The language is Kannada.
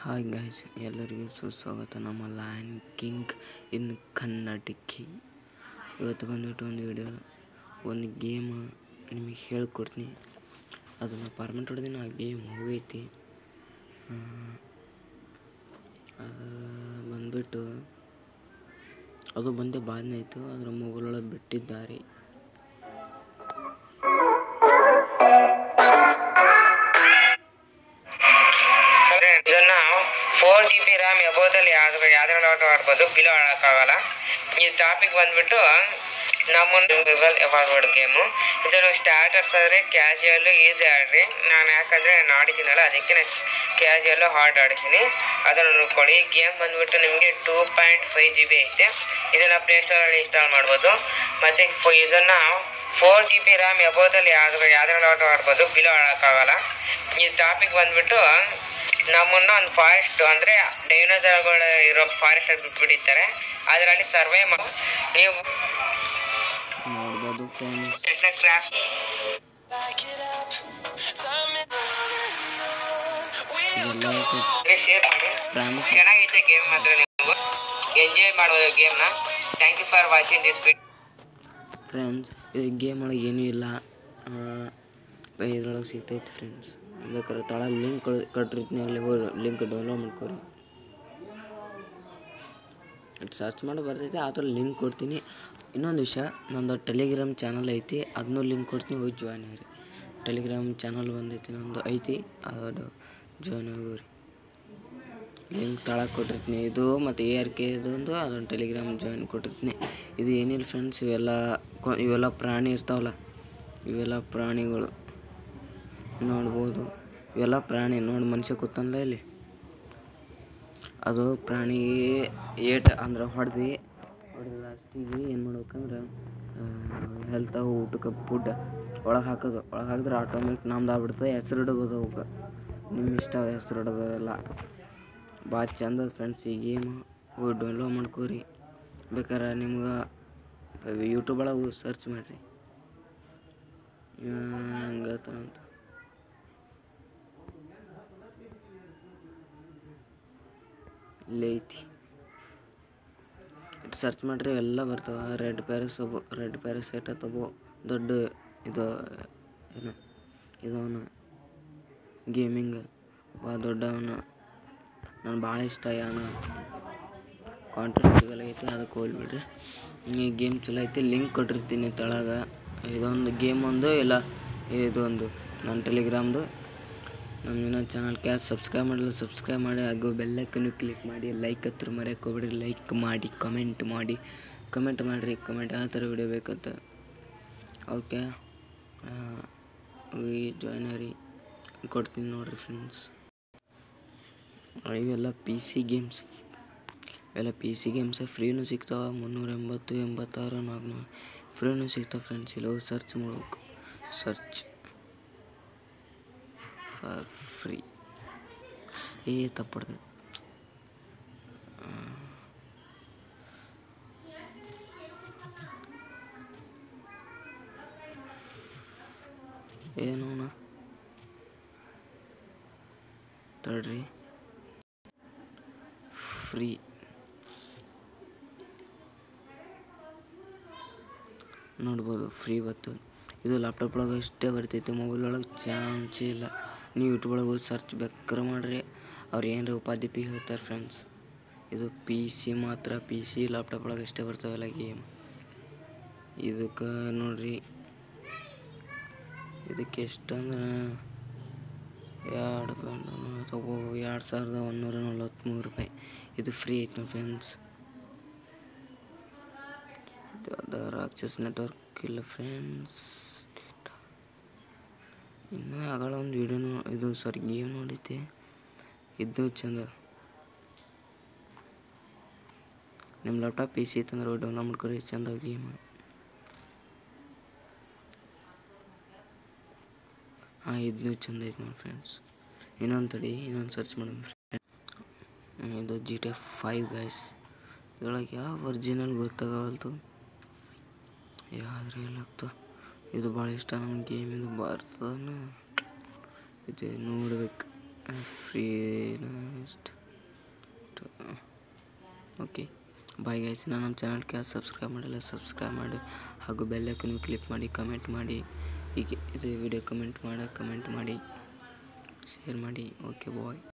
ಹಾಯ್ ಗೈಸ್ ಎಲ್ಲರಿಗೂ ಸುಸ್ವಾಗತ ನಮ್ಮ ಲಯನ್ ಕಿಂಗ್ ಇನ್ ಕನ್ನಡಕ್ಕೆ ಇವತ್ತು ಬಂದ್ಬಿಟ್ಟು ಒಂದು ವಿಡಿಯೋ ಒಂದು ಗೇಮ್ ನಿಮಗೆ ಹೇಳ್ಕೊಡ್ತೀನಿ ಅದನ್ನು ಪರ್ಮೆಂಟ್ ಹೊಡೆದಿನ ಆ ಗೇಮ್ ಹೋಗೈತಿ ಆ, ಅದು ಬಂದ್ಬಿಟ್ಟು ಅದು ಬಂದೆ ಬಾದ್ನೆ ಆಯಿತು ಅದರ ಮೊಬೈಲ್ ಒಳಗೆ ಬಿಟ್ಟಿದ್ದಾರೆ ಇದನ್ನ ಫೋರ್ ಜಿ ಬಿ ರ್ಯಾಮ್ ಎಬೋದಲ್ಲಿ ಯಾವ್ದ್ರ ಯಾವ್ದ್ರಲ್ಲಿ ಆಟ ಆಡ್ಬೋದು ಬಿಲೋ ಆಡೋಕ್ಕಾಗಲ್ಲ ಈ ಟಾಪಿಕ್ ಬಂದ್ಬಿಟ್ಟು ನಮ್ಮೊಂದು ಗೂಗಲ್ ಫಾರ್ವರ್ಡ್ ಗೇಮು ಇದರ ಸ್ಟಾರ್ಟರ್ಸ್ ಆದರೆ ಕ್ಯಾಶುಯಲ್ಲು ಈಸಿ ಆಡ್ರಿ ನಾನು ಯಾಕಂದರೆ ನಾನು ಆಡಿದ್ದೀನಲ್ಲ ಅದಕ್ಕೆ ನಾನು ಕ್ಯಾಶುಯಲ್ಲು ಹಾರ್ಡ್ ಆಡಿದ್ದೀನಿ ಅದನ್ನು ನೋಡ್ಕೊಳ್ಳಿ ಈ ಗೇಮ್ ಬಂದ್ಬಿಟ್ಟು ನಿಮಗೆ two point five G B ಐತೆ ಇದನ್ನು ಪ್ಲೇಸ್ಟೋರಲ್ಲಿ ಇನ್ಸ್ಟಾಲ್ ಮಾಡ್ಬೋದು ಮತ್ತು ಇದನ್ನು ಫೋರ್ ಜಿ ಬಿ ರ್ಯಾಮ್ ಎಬೋದಲ್ಲಿ ಯಾವ್ದ್ರ ಯಾವ್ದ್ರಲ್ಲಿ ಆಟ ಆಡ್ಬೋದು ಬಿಲೋ ಆಡೋಕ್ಕಾಗಲ್ಲ ಈ ಟಾಪಿಕ್ ಬಂದ್ಬಿಟ್ಟು ನಮ್ಮನ್ನ ಒಂದು ಫಾರೆಸ್ಟ್ ಅಂದರೆ ಡೈನೋಸರ್ಗಳು ಇರೋ ಫಾರೆಸ್ಟ್ ಅಲ್ಲಿ ಬಿಟ್ಬಿಟ್ಟಿರ್ತಾರೆ ಅದರಲ್ಲಿ ಸರ್ವೇ ಮಾಡಿ ನೀವು ನೋಡ್ಬೋದು ಫ್ರೆಂಡ್ಸ್ ಕ್ರಾಫ್ಟ್ ಇದೆಲ್ಲ ಐತೆ ಶೇರ್ ಮಾಡಿ ಪ್ರಾಮಿಸ್ ಚೆನ್ನಾಗೈತೆ ಗೇಮ್ ಮಾತ್ರ ನೀವು ಎಂಜಾಯ್ ಮಾಡ್ಬೋದು ಗೇಮ್ನ thank you for watching this video friends ಇದು ಗೇಮ್ ಒಳಗೆ ಏನೂ ಇಲ್ಲ ಇದ್ರೊಳಗೆ ಸಿಗ್ತೈತೆ ಫ್ರೆಂಡ್ಸ್ ಬೇಕಾದ್ರೆ ತಳ ಲಿಂಕ್ ಕಟ್ಟಿರ್ತೀನಿ ಅಲ್ಲಿ ಹೋಗಿ ಲಿಂಕ್ ಡೌನ್ಲೋಡ್ ಮಾಡ್ಕೊರಿ ಸರ್ಚ್ ಮಾಡಿ ಬರ್ತೈತೆ ಆ ಥರ ಲಿಂಕ್ ಕೊಡ್ತೀನಿ ಇನ್ನೊಂದು ವಿಷಯ ನಂದು ಟೆಲಿಗ್ರಾಮ್ ಚಾನಲ್ ಐತಿ ಅದನ್ನೂ ಲಿಂಕ್ ಕೊಡ್ತೀನಿ ಹೋಗಿ ಜಾಯ್ನ್ ಆಗ್ರಿ ಟೆಲಿಗ್ರಾಮ್ ಚಾನಲ್ ಬಂದೈತಿ ನಂದು ಐತಿ ಅದು ಜಾಯ್ನ್ ಆಗೋರಿ ಲಿಂಕ್ ತಳಗೆ ಕೊಟ್ಟಿರ್ತೀನಿ ಇದು ಮತ್ತು ಎ ಆರ್ ಕೆ ಇದೊಂದು ಅದೊಂದು ಟೆಲಿಗ್ರಾಮ್ ಜಾಯಿನ್ ಕೊಟ್ಟಿರ್ತೀನಿ ಇದು ಏನಿಲ್ಲ ಫ್ರೆಂಡ್ಸ್ ಇವೆಲ್ಲ ಕೊ- ಇವೆಲ್ಲ ಪ್ರಾಣಿ ಇರ್ತಾವಲ್ಲ ಇವೆಲ್ಲ ಪ್ರಾಣಿಗಳು ನೋಡ್ಬೋದು ಇವೆಲ್ಲ ಪ್ರಾಣಿ ನೋಡಿ ಮನುಷ್ಯ ಕೂತಂದ ಇಲ್ಲಿ ಅದು ಪ್ರಾಣಿ ಏಟ್ ಅಂದ್ರೆ ಹೊಡೆದು ಹೊಡೆದ ಲಾಸ್ಟಿಗೆ ಏನು ಮಾಡ್ಬೇಕಂದ್ರೆ ಹೆಲ್ತಾಗ ಊಟಕ್ಕೆ ಫುಡ್ ಒಳಗೆ ಹಾಕೋದು ಒಳಗೆ ಹಾಕಿದ್ರೆ ಆಟೋಮೆಟಿಕ್ ನಮ್ದು ಆಗ್ಬಿಡ್ತದೆ ಹೆಸ್ರು ಇಡ್ಬೋದು ಅವಕ್ಕೆ ನಿಮ್ಮ ಇಷ್ಟ ಹೆಸ್ರು ಇಡೋದೆಲ್ಲ ಭಾಳ ಚಂದ ಫ್ರೆಂಡ್ಸ್ ಈ ಗೇಮ್ ಹೋಗಿ ಡೌನ್ಲೋಡ್ ಮಾಡ್ಕೋರಿ ಬೇಕಾರೆ ನಿಮ್ಗೆ ಯೂಟ್ಯೂಬ್ ಒಳಗೆ ಹೋಗಿ ಸರ್ಚ್ ಮಾಡಿರಿ ಹಂಗತ್ತಂತ ಇಲ್ಲೇ ಐತಿ ಸರ್ಚ್ ಮಾಡ್ರಿ ಎಲ್ಲ ಬರ್ತಾವ ರೆಡ್ ಪ್ಯಾರಸ್ ತಗೋ ರೆಡ್ ಪ್ಯಾರಸ್ ಸೆಟ ತಗೋ ದೊಡ್ಡ ಇದು ಏನು ಇದವನು ಗೇಮಿಂಗ್ ಭಾಳ ದೊಡ್ಡವನು ನಾನು ಭಾಳ ಇಷ್ಟ ಯಾನ ಕಾಂಟ್ರಾಕ್ಟ್ ಸಿಗಲಾಗೈತಿ ಅದಕ್ಕೆ ಹೋಗ್ಬಿಡ್ರಿ ಈ ಗೇಮ್ ಚಲೋ ಐತಿ ಲಿಂಕ್ ಕೊಟ್ಟಿರ್ತೀನಿ ತಳಗ ಇದೊಂದು ಗೇಮ್ ಒಂದು ಇಲ್ಲ ಇದೊಂದು ನನ್ನ ಟೆಲಿಗ್ರಾಮ್ದು ನಮ್ಮ ಇನ್ನೊಂದು ಚಾನಲ್ ಕ್ಯಾಸ್ ಸಬ್ಸ್ಕ್ರೈಬ್ ಮಾಡಲ್ಲ ಸಬ್ಸ್ಕ್ರೈಬ್ ಮಾಡಿ ಹಾಗೂ ಬೆಲ್ಲೈಕನ್ನು ಕ್ಲಿಕ್ ಮಾಡಿ ಲೈಕ್ ಹತ್ರ ಮರೆಯಕ್ಕೆ ಹೋಗ್ಬಿಡ್ರಿ ಲೈಕ್ ಮಾಡಿ ಕಮೆಂಟ್ ಮಾಡಿ ಕಮೆಂಟ್ ಮಾಡಿರಿ ಕಮೆಂಟ್ ಯಾವ ಥರ ವಿಡಿಯೋ ಬೇಕಂತ ಓಕೆ ಜಾಯ್ನ್ ಆಗಿ ಕೊಡ್ತೀನಿ ನೋಡಿರಿ ಫ್ರೆಂಡ್ಸ್ ಇವೆಲ್ಲ ಪಿ ಸಿ ಗೇಮ್ಸ್ ಇವೆಲ್ಲ ಪಿ ಸಿ ಗೇಮ್ಸ್ ಫ್ರೀನೂ ಸಿಗ್ತಾವೆ ಮುನ್ನೂರ ಎಂಬತ್ತು ಎಂಬತ್ತಾರು ನಾಲ್ಕುನೂರು ಫ್ರೀನೂ ಸಿಗ್ತಾವೆ ಫ್ರೆಂಡ್ಸ್ ಇಲ್ಲಿ ಹೋಗಿ ಸರ್ಚ್ ಮಾಡ್ಬೇಕು ಸರ್ಚ್ ಫಾರ್ ಫ್ರೀ ಏ ತಪ್ಪಡ್ದೆ ಏನು ಅಣ್ಣ? ತಡ್ರಿ ಫ್ರೀ ನೋಡ್ಬೋದು ಫ್ರೀ ಬತ್ತು ಇದು ಲ್ಯಾಪ್ಟಾಪ್ ಒಳಗೆ ಅಷ್ಟೇ ಬರ್ತೈತೆ ಮೊಬೈಲ್ ಒಳಗೆ ಚಾನ್ಸೇ ಇಲ್ಲ ನೀವು ಯೂಟ್ಯೂಬ್ ಒಳಗೆ ಹೋಗಿ ಸರ್ಚ್ ಬೇಕಾರೆ ಮಾಡಿರಿ ಅವ್ರು ಏನಾರ ಉಪಾಧಿ ಹೇಳ್ತಾರೆ ಫ್ರೆಂಡ್ಸ್ ಇದು ಪಿ ಸಿ ಮಾತ್ರ ಪಿ ಸಿ ಲ್ಯಾಪ್ಟಾಪ್ ಒಳಗೆ ಅಷ್ಟೇ ಬರ್ತಾವೆಲ್ಲ ಗೇಮ್ ಇದಕ್ಕೆ ನೋಡ್ರಿ ಇದಕ್ಕೆ ಎಷ್ಟಂದ್ರೆ ಎರಡು ತಗೋ ಎರಡು ಸಾವಿರದ ಒಂದೂರ ನಲ್ವತ್ತ್ಮೂರು ರೂಪಾಯಿ ಇದು ಫ್ರೀ ಐತೆ ನಮ್ಮ ಫ್ರೆಂಡ್ಸ್ ಇದು ರಾಕ್ಷಸ್ ನೆಟ್ವರ್ಕ್ ಇಲ್ಲ ಫ್ರೆಂಡ್ಸ್ ಇನ್ನೂ ಆಗಳ ಒಂದು ವಿಡಿಯೋ ಇದು ಸಾರಿ ಗೇಮ್ ನೋಡೈತೆ ಇದು ಚಂದ ನಿಮ್ಮ ಲ್ಯಾಪ್ಟಾಪ್ ಪಿ ಸಿ ಇತ್ತಂದ್ರೆ ಡೌನ್ಲೋಡ್ ಮಾಡ್ಕೊರಿ ಚಂದ ಗೇಮ್ ಹಾಂ ಇದನ್ನೂ ಚಂದ ಐತೆ ನೋಡಿ ಫ್ರೆಂಡ್ಸ್ ಇನ್ನೊಂದು ತಡಿ ಇನ್ನೊಂದು ಸರ್ಚ್ ಮಾಡೋಣ ಫ್ರೆಂಡ್ ಇದು G T F five guys ಇದ್ರೊಳಗೆ ಯಾವ ಒರಿಜಿನಲ್ ಗೊತ್ತಾಗವಲ್ತು ಯಾವ್ದ್ರ ಆಗ್ತಾವ ಇದು ಭಾಳ ಇಷ್ಟ ನನಗೆ ಗೇಮ್ ಇದು ಬರ್ತದನ ಇದು ನೋಡ್ಬೇಕು ಫ್ರೀ ಇಷ್ಟ ಬಾಯ್ ಗೈಸ್ ನಾನು ನಮ್ಮ ಚಾನಲ್ಗೆ ಸಬ್ಸ್ಕ್ರೈಬ್ ಮಾಡಿಲ್ಲ ಸಬ್ಸ್ಕ್ರೈಬ್ ಮಾಡಿ ಹಾಗೂ ಬೆಲ್ಲೈಕನ್ನು ಕ್ಲಿಕ್ ಮಾಡಿ ಕಮೆಂಟ್ ಮಾಡಿ ಹೀಗೆ ಇದು ವಿಡಿಯೋ ಕಮೆಂಟ್ ಮಾಡಿ ಕಮೆಂಟ್ ಮಾಡಿ ಶೇರ್ ಮಾಡಿ ಓಕೆ ಬಾಯ್